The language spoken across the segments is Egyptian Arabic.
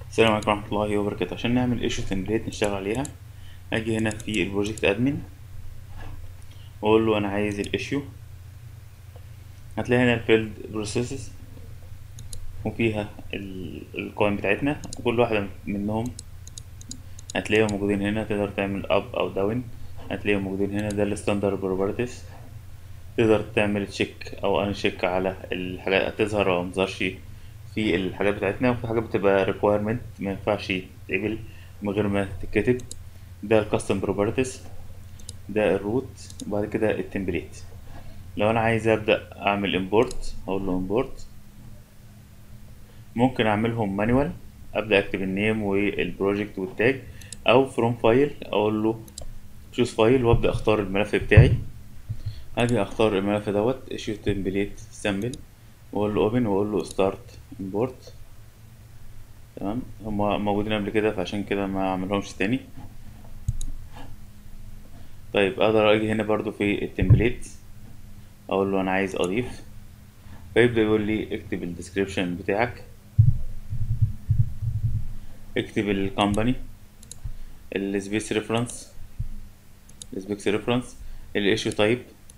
السلام عليكم ورحمة الله وبركاته عشان نعمل ايشو تمبليت نشتغل عليها اجي هنا في البروجكت ادمن واقول له انا عايز الايشو هتلاقي هنا الفيلد بروسيسز وفيها ال- القوائم بتاعتنا وكل واحدة منهم هتلاقيهم موجودين هنا تقدر تعمل اب او داون هتلاقيهم موجودين هنا ده الستاندرد بروبرتيز تقدر تعمل تشيك او ان تشيك على الحاجات هتظهر او متظهرش في الحاجات بتاعتنا وفي حاجات بتبقى requirement ما ينفعش تتقبل من غير ما تتكتب ده الكاستم بروبرتيز ده الروت وبعد كده التمبليت لو انا عايز ابدا اعمل امبورت اقول له امبورت ممكن اعملهم مانوال ابدا اكتب النيم والبروجكت والتاج او فروم فايل اقول له تشوز فايل وابدا اختار الملف بتاعي اجي اختار الملف دوت issue template sample واقول له open واقول له start import تمام هما موجودين قبل كده فعشان كده ما اعملهمش تاني طيب اقدر اجي هنا برضو في التمبليت اقول له انا عايز اضيف فيبدأ يقول لي اكتب الديسكريبشن بتاعك اكتب الكومباني السبيس ريفرنس السبيس ريفرنس الايشو تايب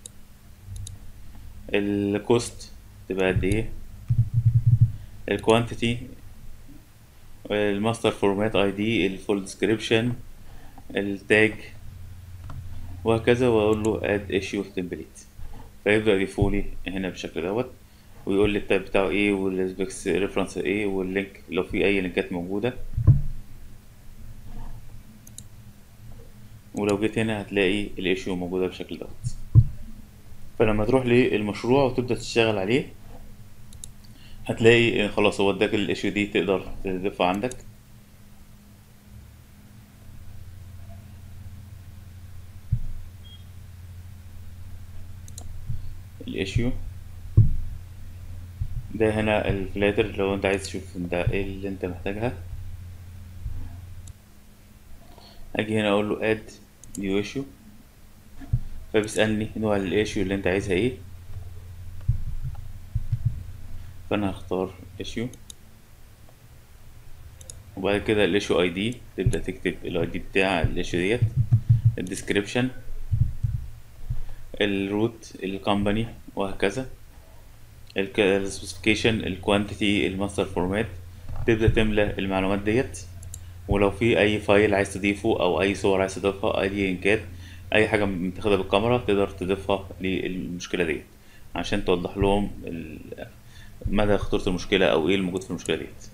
الكوست تبقى قد ايه الكوانتيتي الماستر فورمات اي دي الفول ديسكريبشن التاج وهكذا واقول له اد ايشيو تمبليت فيبدا يضيفولي هنا بالشكل دوت ويقول لي التايب بتاعه ايه والسبيكس ريفرنس ايه واللينك لو في اي لينكات موجوده ولو جيت هنا هتلاقي الايشيو موجوده بالشكل دوت فلما تروح للمشروع وتبدا تشتغل عليه هتلاقي خلاص هو اداك الايشيو دي تقدر تضيفها عندك الايشيو ده هنا الفلاتر لو انت عايز تشوف انت ايه اللي انت محتاجها اجي هنا اقول له اد نيو ايشيو فبيسألني نوع الايشيو اللي انت عايزها ايه فانا هختار ايشيو وبعد كده الايشيو اي دي تبدأ تكتب الاي دي بتاع الايشيو ديت الديسكريبشن الروت الكومباني وهكذا السبيسيفيكيشن الكوانتيتي الماستر فورمات تبدأ تملى المعلومات ديت ولو في اي فايل عايز تضيفه او اي صور عايز تضيفها اي لينكات اي حاجه متاخده بالكاميرا تقدر تضيفها للمشكله ديت عشان توضح لهم ال- مدى خطوره المشكله او ايه الموجود في المشكله ديت